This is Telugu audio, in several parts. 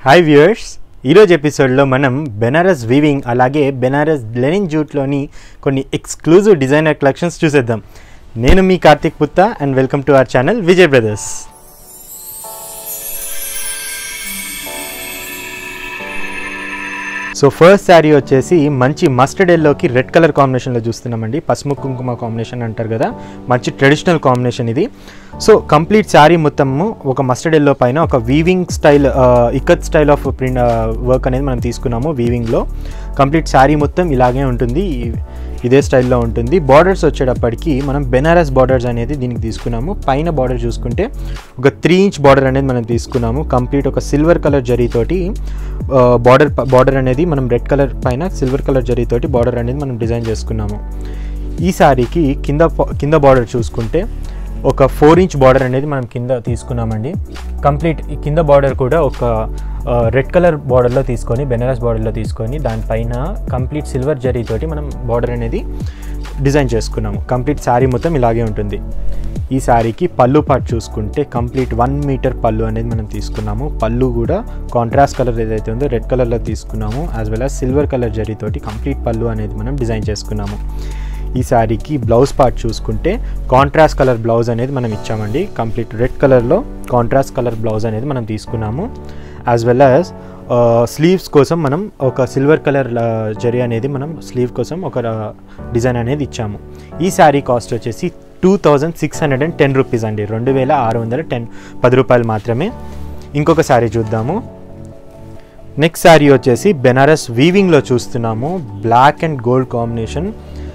హాయ్ వ్యూయర్స్ ఈరోజు ఎపిసోడ్లో మనం బెనారస్ వీవింగ్ అలాగే బెనారస్ లెనిన్ జూట్లోని కొన్ని ఎక్స్క్లూజివ్ డిజైనర్ కలెక్షన్స్ చూసేద్దాం నేను మీ Karthik Putta and welcome to our channel Vijay Brothers so first sari వచ్చేసి మంచి మస్టర్డ్ ఎల్లోకి రెడ్ కలర్ కాంబినేషన్లో చూస్తున్నామండి పసుపు కుంకుమ కాంబినేషన్ అంటారు కదా మంచి ట్రెడిషనల్ కాంబినేషన్ ఇది సో కంప్లీట్ శారీ మొత్తము ఒక మస్టర్డ్ ఎల్లో పైన ఒక weaving style ikat style of print work అనేది మనం తీసుకున్నాము వీవింగ్లో కంప్లీట్ శారీ మొత్తం ఇలాగే ఉంటుంది ఇదే స్టైల్లో ఉంటుంది బార్డర్స్ వచ్చేటప్పటికి మనం బెనారస్ బార్డర్స్ అనేది దీనికి తీసుకున్నాము పైన బార్డర్ చూసుకుంటే ఒక త్రీ ఇంచ్ బార్డర్ అనేది మనం తీసుకున్నాము కంప్లీట్ ఒక సిల్వర్ కలర్ జరీతోటి బార్డర్ బార్డర్ అనేది మనం రెడ్ కలర్ పైన సిల్వర్ కలర్ జరీతోటి బార్డర్ అనేది మనం డిజైన్ చేసుకున్నాము ఈ సారీకి కింద కింద బార్డర్ చూసుకుంటే ఒక ఫోర్ ఇంచ్ బార్డర్ అనేది మనం కింద తీసుకున్నామండి కంప్లీట్ ఈ కింద బార్డర్ కూడా ఒక రెడ్ కలర్ బార్డర్లో తీసుకొని బెనారస్ బార్డర్లో తీసుకొని దానిపైన కంప్లీట్ సిల్వర్ జరీతోటి మనం బార్డర్ అనేది డిజైన్ చేసుకున్నాము కంప్లీట్ శారీ మొత్తం ఇలాగే ఉంటుంది ఈ శారీకి పళ్ళు పార్ట్ చూసుకుంటే కంప్లీట్ వన్ మీటర్ పళ్ళు అనేది మనం తీసుకున్నాము పళ్ళు కూడా కాంట్రాస్ట్ కలర్ ఏదైతే ఉందో రెడ్ కలర్లో తీసుకున్నాము as well as silver colour జరీతోటి కంప్లీట్ పళ్ళు అనేది మనం డిజైన్ చేసుకున్నాము ఈ శారీకి బ్లౌజ్ పార్ట్ చూసుకుంటే కాంట్రాస్ట్ కలర్ బ్లౌజ్ అనేది మనం ఇచ్చామండి కంప్లీట్ రెడ్ కలర్లో కాంట్రాస్ట్ కలర్ బ్లౌజ్ అనేది మనం తీసుకున్నాము యాజ్ వెల్ యాజ్ స్లీవ్స్ కోసం మనం ఒక సిల్వర్ కలర్ జరీ అనేది మనం స్లీవ్ కోసం ఒక డిజైన్ అనేది ఇచ్చాము ఈ శారీ కాస్ట్ వచ్చేసి two thousand six hundred and ten rupees అండి రెండు వేల ఆరు వందల టెన్ పది రూపాయలు మాత్రమే ఇంకొక శారీ చూద్దాము నెక్స్ట్ శారీ వచ్చేసి బెనారస్ వీవింగ్లో చూస్తున్నాము బ్లాక్ అండ్ గోల్డ్ కాంబినేషన్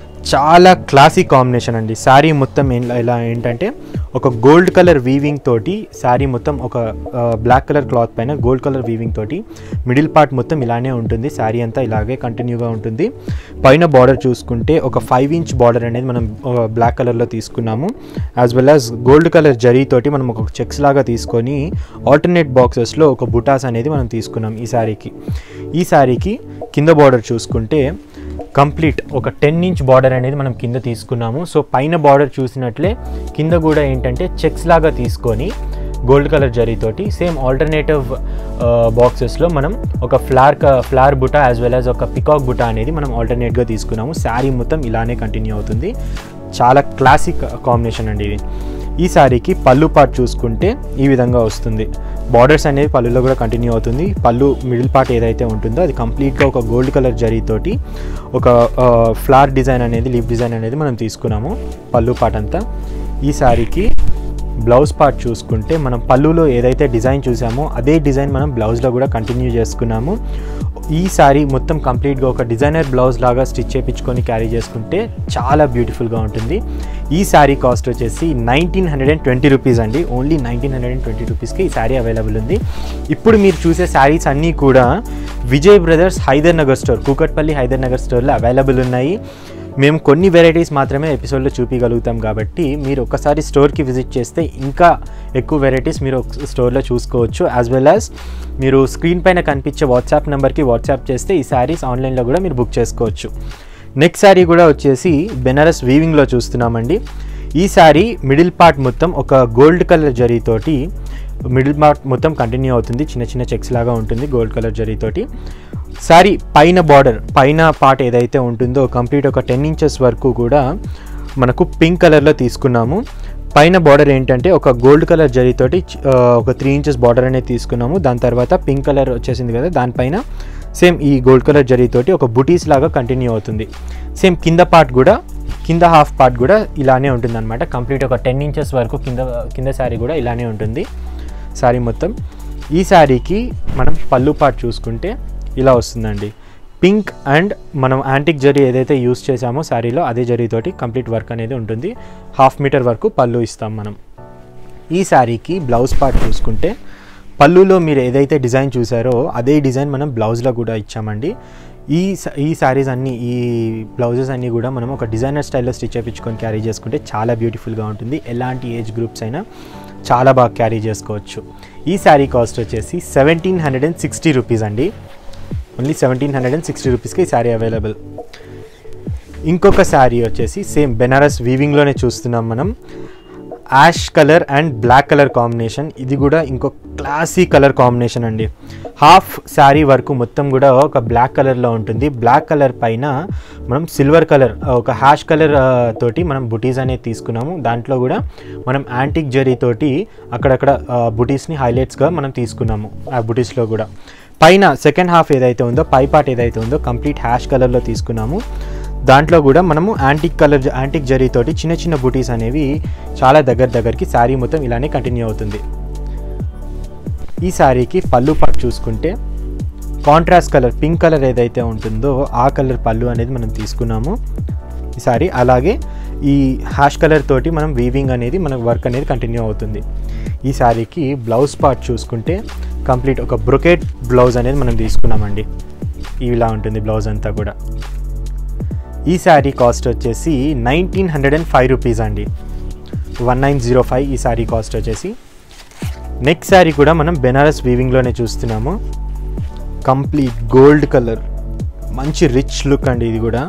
చాలా క్లాసిక్ కాంబినేషన్ అండి శారీ మొత్తం ఎలా ఏంటంటే ఒక గోల్డ్ కలర్ వీవింగ్ తోటి శారీ మొత్తం ఒక బ్లాక్ కలర్ క్లాత్ పైన గోల్డ్ కలర్ వీవింగ్ తోటి మిడిల్ పార్ట్ మొత్తం ఇలానే ఉంటుంది శారీ అంతా ఇలాగే కంటిన్యూగా ఉంటుంది పైన బార్డర్ చూసుకుంటే ఒక ఫైవ్ ఇంచ్ బార్డర్ అనేది మనం బ్లాక్ కలర్లో తీసుకున్నాము as well as gold colour జరీతోటి మనం ఒక చెక్స్ లాగా తీసుకొని ఆల్టర్నేట్ బాక్సెస్లో ఒక బుటాస్ అనేది మనం తీసుకున్నాం ఈ శారీకి ఈ శారీకి కింద బార్డర్ చూసుకుంటే కంప్లీట్ ఒక టెన్ ఇంచ్ బార్డర్ అనేది మనం కింద తీసుకున్నాము సో పైన బార్డర్ చూసినట్లే కింద కూడా ఏంటంటే చెక్స్ లాగా తీసుకొని గోల్డ్ కలర్ జరీతోటి సేమ్ ఆల్టర్నేటివ్ బాక్సెస్లో మనం ఒక ఫ్లార్ ఫ్లార్ బుటా యాజ్ వెల్ యాజ్ ఒక పికాక్ బుటా అనేది మనం ఆల్టర్నేట్గా తీసుకున్నాము శారీ మొత్తం ఇలానే కంటిన్యూ అవుతుంది చాలా క్లాసిక్ కాంబినేషన్ అండి ఇది ఈ శారీకి పళ్ళు పార్ట్ చూసుకుంటే ఈ విధంగా వస్తుంది బార్డర్స్ అనేది పళ్ళులో కూడా కంటిన్యూ అవుతుంది పళ్ళు మిడిల్ పార్ట్ ఏదైతే ఉంటుందో అది కంప్లీట్గా ఒక గోల్డ్ కలర్ జరీతోటి ఒక ఫ్లవర్ డిజైన్ అనేది లీఫ్ డిజైన్ అనేది మనం తీసుకున్నాము పళ్ళు పార్ట్ అంతా ఈ శారీకి బ్లౌజ్ పార్ట్ చూసుకుంటే మనం పళ్ళులో ఏదైతే డిజైన్ చూసామో అదే డిజైన్ మనం బ్లౌజ్లో కూడా కంటిన్యూ చేసుకున్నాము ఈ శారీ మొత్తం కంప్లీట్గా ఒక డిజైనర్ బ్లౌజ్ లాగా స్టిచ్ చేయించుకొని క్యారీ చేసుకుంటే చాలా బ్యూటిఫుల్గా ఉంటుంది ఈ శారీ కాస్ట్ వచ్చేసి nineteen hundred and twenty rupees అండి only nineteen hundred and twenty రూపీస్కి ఈ శారీ అవైలబుల్ ఉంది ఇప్పుడు మీరు చూసే శారీస్ అన్నీ కూడా విజయ్ బ్రదర్స్ హైదర్ నగర్ స్టోర్ కూకట్పల్లి హైదర్ నగర్ స్టోర్లో అవైలబుల్ ఉన్నాయి మేము కొన్ని వెరైటీస్ మాత్రమే ఎపిసోడ్లో చూపించగలుగుతాం కాబట్టి మీరు ఒకసారి స్టోర్కి విజిట్ చేస్తే ఇంకా ఎక్కువ వెరైటీస్ మీరు స్టోర్లో చూసుకోవచ్చు యాజ్ వెల్ యాజ్ మీరు స్క్రీన్ పైన కనిపించే వాట్సాప్ నెంబర్కి వాట్సాప్ చేస్తే ఈ శారీస్ ఆన్లైన్లో కూడా మీరు బుక్ చేసుకోవచ్చు నెక్స్ట్ శారీ కూడా వచ్చేసి బెనారస్ వీవింగ్లో చూస్తున్నామండి ఈ శారీ మిడిల్ పార్ట్ మొత్తం ఒక గోల్డ్ కలర్ జరీతోటి మిడిల్ పార్ట్ మొత్తం కంటిన్యూ అవుతుంది చిన్న చిన్న చెక్స్ లాగా ఉంటుంది గోల్డ్ కలర్ జరీతోటి శారీ పైన బార్డర్ పైన పార్ట్ ఏదైతే ఉంటుందో కంప్లీట్ ఒక టెన్ ఇంచెస్ వరకు కూడా మనకు పింక్ కలర్లో తీసుకున్నాము పైన బార్డర్ ఏంటంటే ఒక గోల్డ్ కలర్ జరీతోటి ఒక త్రీ ఇంచెస్ బార్డర్ అనేది తీసుకున్నాము దాని తర్వాత పింక్ కలర్ వచ్చేసింది కదా దానిపైన సేమ్ ఈ గోల్డ్ కలర్ జరీతోటి ఒక బుటీస్ లాగా కంటిన్యూ అవుతుంది సేమ్ కింద పార్ట్ కూడా కింద హాఫ్ పార్ట్ కూడా ఇలానే ఉంటుంది అనమాట కంప్లీట్ ఒక టెన్ ఇంచెస్ వరకు కింద కింద శారీ కూడా ఇలానే ఉంటుంది శారీ మొత్తం ఈ శారీకి మనం పళ్ళు పార్ట్ చూసుకుంటే ఇలా వస్తుందండి పింక్ అండ్ మనం యాంటిక్ జరీ ఏదైతే యూస్ చేసామో శారీలో అదే జరీతోటి కంప్లీట్ వర్క్ అనేది ఉంటుంది హాఫ్ మీటర్ వరకు పళ్ళు ఇస్తాం మనం ఈ శారీకి బ్లౌజ్ పార్ట్ చూసుకుంటే పళ్ళులో మీరు ఏదైతే డిజైన్ చూసారో అదే డిజైన్ మనం బ్లౌజ్లో కూడా ఇచ్చామండి ఈ ఈ శారీస్ అన్నీ ఈ బ్లౌజెస్ అన్నీ కూడా మనం ఒక డిజైనర్ స్టైల్లో స్టిచ్ చేయించుకొని క్యారీ చేసుకుంటే చాలా బ్యూటిఫుల్గా ఉంటుంది ఎలాంటి ఏజ్ గ్రూప్స్ అయినా చాలా బాగా క్యారీ చేసుకోవచ్చు ఈ శారీ కాస్ట్ వచ్చేసి seventeen hundred and sixty rupees అండి only seventeen hundred and sixty రూపీస్కి ఈ శారీ అవైలబుల్ ఇంకొక శారీ వచ్చేసి సేమ్ బెనారస్ వీవింగ్లోనే చూస్తున్నాం మనం ash colour and black colour combination ఇది కూడా ఇంకో క్లాసీ కలర్ కాంబినేషన్ అండి హాఫ్ శారీ వరకు మొత్తం కూడా ఒక బ్లాక్ కలర్లో ఉంటుంది బ్లాక్ కలర్ పైన మనం సిల్వర్ కలర్ ఒక హ్యాష్ కలర్ తోటి మనం బుటీస్ అనేది తీసుకున్నాము దాంట్లో కూడా మనం యాంటిక్ జరీ తోటి అక్కడక్కడ బుటీస్ని హైలైట్స్గా మనం తీసుకున్నాము ఆ బుటీస్లో కూడా పైన సెకండ్ హాఫ్ ఏదైతే ఉందో పై పార్ట్ ఏదైతే ఉందో కంప్లీట్ హ్యాష్ కలర్లో తీసుకున్నాము దాంట్లో కూడా మనము యాంటిక్ కలర్ యాంటిక్ జరీతోటి చిన్న చిన్న బుటీస్ అనేవి చాలా దగ్గర దగ్గరికి శారీ మొత్తం ఇలానే కంటిన్యూ అవుతుంది ఈ శారీకి పళ్ళు పాటు చూసుకుంటే కాంట్రాస్ట్ కలర్ పింక్ కలర్ ఏదైతే ఉంటుందో ఆ కలర్ పళ్ళు అనేది మనం తీసుకున్నాము ఈ సారీ అలాగే ఈ హ్యాష్ కలర్ తోటి మనం వీవింగ్ అనేది మన వర్క్ అనేది కంటిన్యూ అవుతుంది ఈ శారీకి బ్లౌజ్ పార్ట్ చూసుకుంటే కంప్లీట్ ఒక బ్రొకెట్ బ్లౌజ్ అనేది మనం తీసుకున్నామండి ఇలా ఉంటుంది బ్లౌజ్ అంతా కూడా ఈ శారీ కాస్ట్ వచ్చేసి nineteen hundred and five rupees అండి వన్ నైన్ జీరో ఫైవ్ ఈ శారీ కాస్ట్ వచ్చేసి నెక్స్ట్ శారీ కూడా మనం బెనారస్ వీవింగ్లోనే చూస్తున్నాము కంప్లీట్ గోల్డ్ కలర్ మంచి రిచ్ లుక్ అండి ఇది కూడా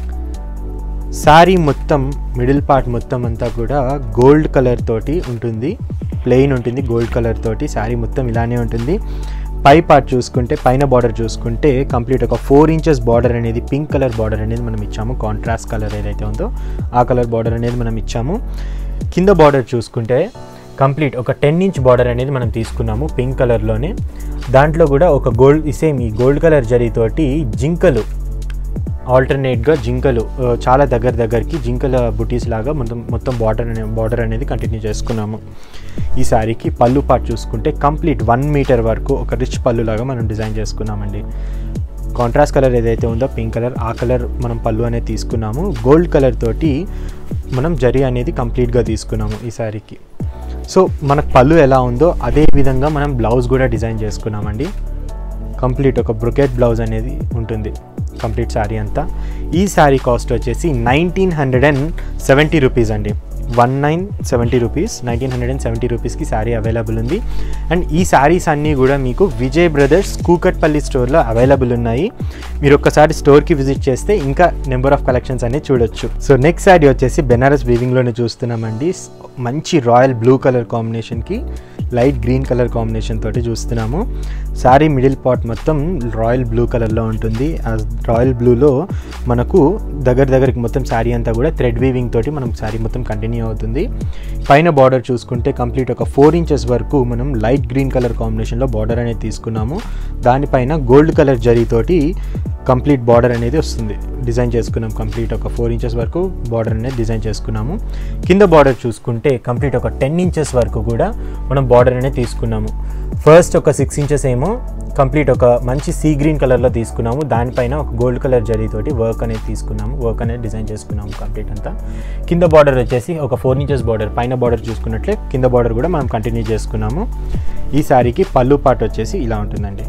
శారీ మొత్తం మిడిల్ పార్ట్ మొత్తం అంతా కూడా గోల్డ్ కలర్ తోటి ఉంటుంది ప్లెయిన్ ఉంటుంది గోల్డ్ కలర్ తోటి శారీ మొత్తం ఇలానే ఉంటుంది పై పార్ట్ చూసుకుంటే పైన బార్డర్ చూసుకుంటే కంప్లీట్ ఒక ఫోర్ ఇంచెస్ బార్డర్ అనేది పింక్ కలర్ బార్డర్ అనేది మనం ఇచ్చాము కాంట్రాస్ట్ కలర్ ఏదైతే ఉందో ఆ కలర్ బార్డర్ అనేది మనం ఇచ్చాము కింద బార్డర్ చూసుకుంటే కంప్లీట్ ఒక టెన్ ఇంచ్ బార్డర్ అనేది మనం తీసుకున్నాము పింక్ కలర్లోనే దాంట్లో కూడా ఒక గోల్డ్ సేమ్ ఈ గోల్డ్ కలర్ జరీతోటి జింకలు ఆల్టర్నేట్గా జింకలు ఆ, చాలా దగ్గర దగ్గరికి జింకల బుటీస్ లాగా మొత్తం మొత్తం బార్డర్ అనే బార్డర్ అనేది కంటిన్యూ చేసుకున్నాము ఈ శారీకి పళ్ళు పాటు చూసుకుంటే కంప్లీట్ వన్ మీటర్ వరకు ఒక రిచ్ పళ్ళు లాగా మనం డిజైన్ చేసుకున్నామండి కాంట్రాస్ట్ కలర్ ఏదైతే ఉందో పింక్ కలర్ ఆ కలర్ మనం పళ్ళు అనేది తీసుకున్నాము గోల్డ్ కలర్ తోటి మనం జరీ అనేది కంప్లీట్గా తీసుకున్నాము ఈ శారీకి సో మనకు పళ్ళు ఎలా ఉందో అదే విధంగా మనం బ్లౌజ్ కూడా డిజైన్ చేసుకున్నామండి కంప్లీట్ ఒక బ్రొకెట్ బ్లౌజ్ అనేది ఉంటుంది కంప్లీట్ శారీ అంతా ఈ శారీ కాస్ట్ వచ్చేసి nineteen hundred and seventy rupees అండి one nine seventy rupees nineteen hundred and seventy రూపీస్కి శారీ అవైలబుల్ ఉంది అండ్ ఈ శారీస్ అన్నీ కూడా మీకు విజయ్ బ్రదర్స్ కూకట్పల్లి స్టోర్లో అవైలబుల్ ఉన్నాయి మీరు ఒక్కసారి స్టోర్కి విజిట్ చేస్తే ఇంకా నెంబర్ ఆఫ్ కలెక్షన్స్ అన్ని చూడొచ్చు సో నెక్స్ట్ శారీ వచ్చేసి బెనారస్ వీవింగ్లోనే చూస్తున్నామండి మంచి రాయల్ బ్లూ కలర్ కాంబినేషన్కి లైట్ గ్రీన్ కలర్ కాంబినేషన్ తోటి చూస్తున్నాము శారీ మిడిల్ పార్ట్ మొత్తం రాయల్ బ్లూ కలర్లో ఉంటుంది ఆ రాయల్ బ్లూలో మనకు దగ్గర దగ్గరికి మొత్తం శారీ అంతా కూడా థ్రెడ్ వీవింగ్ తోటి మనం శారీ మొత్తం కంటిన్యూ అవుతుంది పైన బార్డర్ చూసుకుంటే కంప్లీట్ ఒక ఫోర్ ఇంచెస్ వరకు మనం లైట్ గ్రీన్ కలర్ కాంబినేషన్లో బార్డర్ అనేది తీసుకున్నాము దానిపైన గోల్డ్ కలర్ జరీతోటి కంప్లీట్ బార్డర్ అనేది వస్తుంది డిజైన్ చేసుకున్నాం కంప్లీట్ ఒక ఫోర్ ఇంచెస్ వరకు బార్డర్ అనేది డిజైన్ చేసుకున్నాము కింద బార్డర్ చూసుకుంటే కంప్లీట్ ఒక టెన్ ఇంచెస్ వరకు కూడా మనం బార్డర్ అనేది తీసుకున్నాము ఫస్ట్ ఒక సిక్స్ ఇంచెస్ ఏమో కంప్లీట్ ఒక మంచి సీ గ్రీన్ కలర్లో తీసుకున్నాము దానిపైన ఒక గోల్డ్ కలర్ జరీతోటి వర్క్ అనేది తీసుకున్నాము వర్క్ అనేది డిజైన్ చేసుకున్నాము కంప్లీట్ అంతా కింద బార్డర్ వచ్చేసి ఒక ఫోర్ ఇంచెస్ బార్డర్ పైన బార్డర్ చూసుకున్నట్లే కింద బార్డర్ కూడా మనం కంటిన్యూ చేసుకున్నాము ఈ శారీకి పళ్ళు పాటు వచ్చేసి ఇలా ఉంటుందండి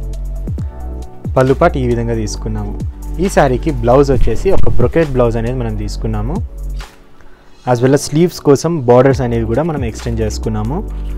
పళ్ళు పాటు ఈ విధంగా తీసుకున్నాము ఈ శారీకి బ్లౌజ్ వచ్చేసి ఒక బ్రొకెట్ బ్లౌజ్ అనేది మనం తీసుకున్నాము యాజ్ వెల్ స్లీవ్స్ కోసం బార్డర్స్ అనేవి కూడా మనం ఎక్స్టెండ్ చేసుకున్నాము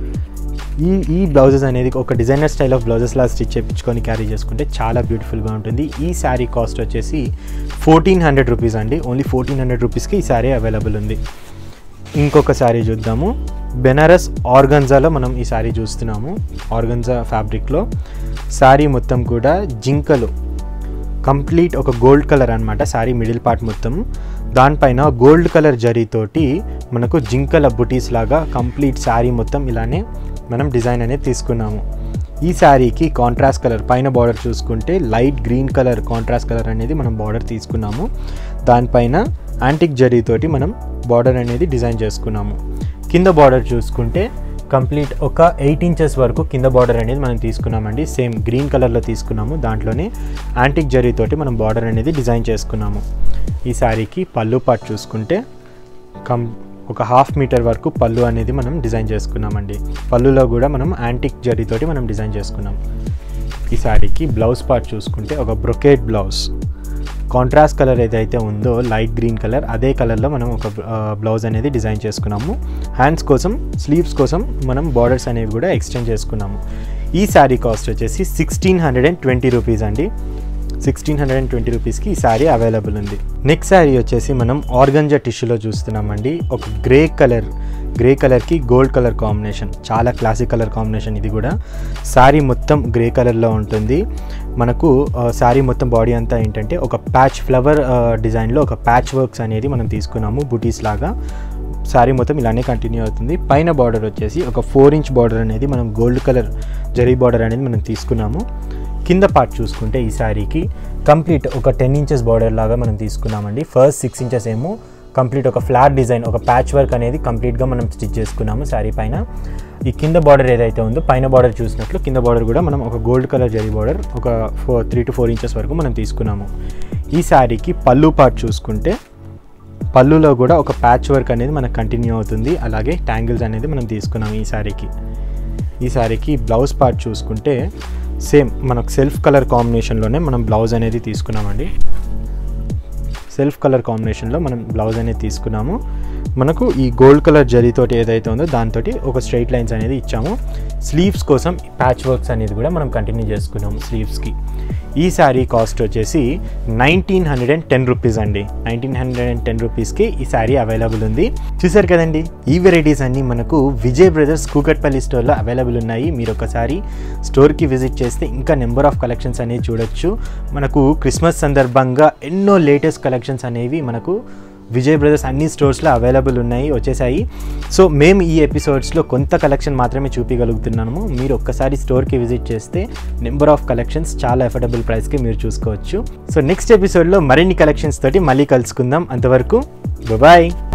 ఈ ఈ బ్లౌజెస్ అనేది ఒక డిజైనర్ స్టైల్ ఆఫ్ బ్లౌజెస్ లా స్టిచ్ చేయించుకొని క్యారీ చేసుకుంటే చాలా బ్యూటిఫుల్గా ఉంటుంది ఈ శారీ కాస్ట్ వచ్చేసి ఫోర్టీన్ హండ్రెడ్ రూపీస్ అండి ఓన్లీ ఫోర్టీన్ హండ్రెడ్ రూపీస్కి ఈ శారీ అవైలబుల్ ఉంది ఇంకొక శారీ చూద్దాము బెనారస్ ఆర్గన్జాలో మనం ఈ శారీ చూస్తున్నాము ఆర్గన్జా ఫ్యాబ్రిక్లో శారీ మొత్తం కూడా జింకలు కంప్లీట్ ఒక గోల్డ్ కలర్ అనమాట శారీ మిడిల్ పార్ట్ మొత్తం దానిపైన గోల్డ్ కలర్ జరీతోటి మనకు జింకల బుటీస్ లాగా కంప్లీట్ శారీ మొత్తం ఇలానే మనం డిజైన్ అనేది తీసుకున్నాము ఈ శారీకి కాంట్రాస్ట్ కలర్ పైన బార్డర్ చూసుకుంటే light green colour contrast colour అనేది మనం బార్డర్ తీసుకున్నాము దానిపైన యాంటిక్ జరీతోటి మనం బార్డర్ అనేది డిజైన్ చేసుకున్నాము కింద బార్డర్ చూసుకుంటే కంప్లీట్ ఒక ఎయిట్ ఇంచెస్ వరకు కింద బార్డర్ అనేది మనం తీసుకున్నామండి సేమ్ గ్రీన్ కలర్లో తీసుకున్నాము దాంట్లోనే యాంటిక్ జరీతోటి మనం బార్డర్ అనేది డిజైన్ చేసుకున్నాము ఈ శారీకి పళ్ళు పాటు చూసుకుంటే కం ఒక హాఫ్ మీటర్ వరకు పళ్ళు అనేది మనం డిజైన్ చేసుకున్నామండి పళ్ళులో కూడా మనం యాంటిక్ జరీతోటి మనం డిజైన్ చేసుకున్నాం ఈ శారీకి బ్లౌజ్ పార్ట్ చూసుకుంటే ఒక బ్రొకేట్ బ్లౌజ్ కాంట్రాస్ట్ కలర్ ఏదైతే ఉందో లైట్ గ్రీన్ కలర్ అదే కలర్లో మనం ఒక బ్లౌజ్ అనేది డిజైన్ చేసుకున్నాము హ్యాండ్స్ కోసం స్లీవ్స్ కోసం మనం బార్డర్స్ అనేవి కూడా ఎక్స్టెండ్ చేసుకున్నాము ఈ శారీ కాస్ట్ వచ్చేసి sixteen hundred and twenty rupees అండి సిక్స్టీన్ హండ్రెడ్ అండ్ ట్వంటీ రూపీస్కి ఈ శారీ అవైలబుల్ ఉంది నెక్స్ట్ శారీ వచ్చేసి మనం ఆర్గంజా టిష్యూలో చూస్తున్నామండి ఒక గ్రే కలర్ గ్రే కలర్కి గోల్డ్ కలర్ కాంబినేషన్ చాలా క్లాసిక్ కలర్ కాంబినేషన్ ఇది కూడా శారీ మొత్తం గ్రే కలర్లో ఉంటుంది మనకు శారీ మొత్తం బాడీ అంతా ఏంటంటే ఒక ప్యాచ్ ఫ్లవర్ డిజైన్లో ఒక ప్యాచ్ వర్క్స్ అనేది మనం తీసుకున్నాము బుటీస్ లాగా శారీ మొత్తం ఇలానే కంటిన్యూ అవుతుంది పైన బార్డర్ వచ్చేసి ఒక ఫోర్ ఇంచ్ బార్డర్ అనేది మనం గోల్డ్ కలర్ జరీ బార్డర్ అనేది మనం తీసుకున్నాము కింద పార్ట్ చూసుకుంటే ఈ శారీకి కంప్లీట్ ఒక టెన్ ఇంచెస్ బార్డర్ లాగా మనం తీసుకున్నామండి ఫస్ట్ సిక్స్ ఇంచెస్ ఏమో కంప్లీట్ ఒక ఫ్లాట్ డిజైన్ ఒక ప్యాచ్ వర్క్ అనేది కంప్లీట్గా మనం స్టిచ్ చేసుకున్నాము శారీ పైన ఈ కింద బార్డర్ ఏదైతే ఉందో పైన బార్డర్ చూసినట్లు కింద బార్డర్ కూడా మనం ఒక గోల్డ్ కలర్ జరీ బార్డర్ ఒక four three to four inches వరకు మనం తీసుకున్నాము ఈ శారీకి పళ్ళు పార్ట్ చూసుకుంటే పళ్ళులో కూడా ఒక ప్యాచ్ వర్క్ అనేది మనకు కంటిన్యూ అవుతుంది అలాగే ట్యాంగిల్స్ అనేది మనం తీసుకున్నాం ఈ శారీకి ఈ శారీకి బ్లౌజ్ పార్ట్ చూసుకుంటే సేమ్ మనకు సెల్ఫ్ కలర్ కాంబినేషన్లోనే మనం బ్లౌజ్ అనేది తీసుకున్నామండి సెల్ఫ్ కలర్ కాంబినేషన్లో మనం బ్లౌజ్ అనేది తీసుకున్నాము మనకు ఈ గోల్డ్ కలర్ జరీతోటి ఏదైతే ఉందో దాంతో ఒక స్ట్రైట్ లైన్స్ అనేది ఇచ్చాము స్లీవ్స్ కోసం ప్యాచ్ వర్క్స్ అనేది కూడా మనం కంటిన్యూ చేసుకున్నాము స్లీవ్స్కి ఈ శారీ కాస్ట్ వచ్చేసి nineteen hundred and ten rupees అండి నైన్టీన్ హండ్రెడ్ అండ్ టెన్ రూపీస్కి ఈ శారీ అవైలబుల్ ఉంది చూసారు కదండి ఈ వెరైటీస్ అన్నీ మనకు విజయ్ బ్రదర్స్ కూకట్పల్లి స్టోర్లో అవైలబుల్ ఉన్నాయి మీరు ఒకసారి స్టోర్కి విజిట్ చేస్తే ఇంకా నెంబర్ ఆఫ్ కలెక్షన్స్ అనేవి చూడొచ్చు మనకు క్రిస్మస్ సందర్భంగా ఎన్నో లేటెస్ట్ కలెక్షన్స్ అనేవి మనకు విజయ్ బ్రదర్స్ అన్ని స్టోర్స్లో అవైలబుల్ ఉన్నాయి వచ్చేసాయి సో మేము ఈ ఎపిసోడ్స్లో కొంత కలెక్షన్ మాత్రమే చూపించగలుగుతున్నాము మీరు ఒక్కసారి స్టోర్కి విజిట్ చేస్తే నెంబర్ ఆఫ్ కలెక్షన్స్ చాలా అఫోర్డబుల్ ప్రైస్కి మీరు చూసుకోవచ్చు సో నెక్స్ట్ ఎపిసోడ్లో మరిన్ని కలెక్షన్స్ తోటి మళ్ళీ కలుసుకుందాం అంతవరకు బాయ్